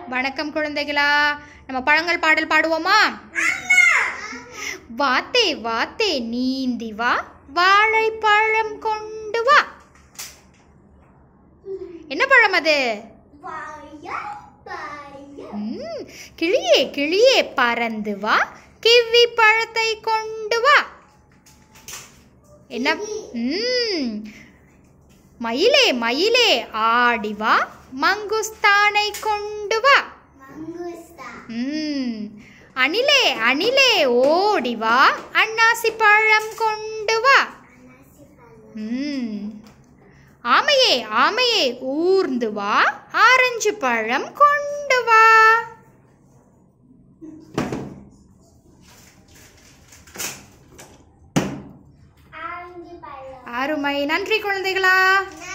வணக்கம் குழந்தைகளா நம்ம பழங்கள் பாடல் பாடுவோமா வாத்தே வாத்தே நீந்தி வா வாழைப்பழம் கொண்டு வா என்ன பழம் அது ம், கிளியே கிளியே பறந்து வா கிவி பழத்தை கொண்டு வா என்ன ம் மயிலே மயிலே ஆடி வா மங்குஸ்தானை கொண்டு வா ம் அணிலே அணிலே ஓடி வா அன்னாசி பழம் கொண்டு வா ம் ஆமையே ஆமையே ஊர்ந்து வா ஆரஞ்சு பழம் கொண்டு வா அருமை நன்றி குழந்தைகளா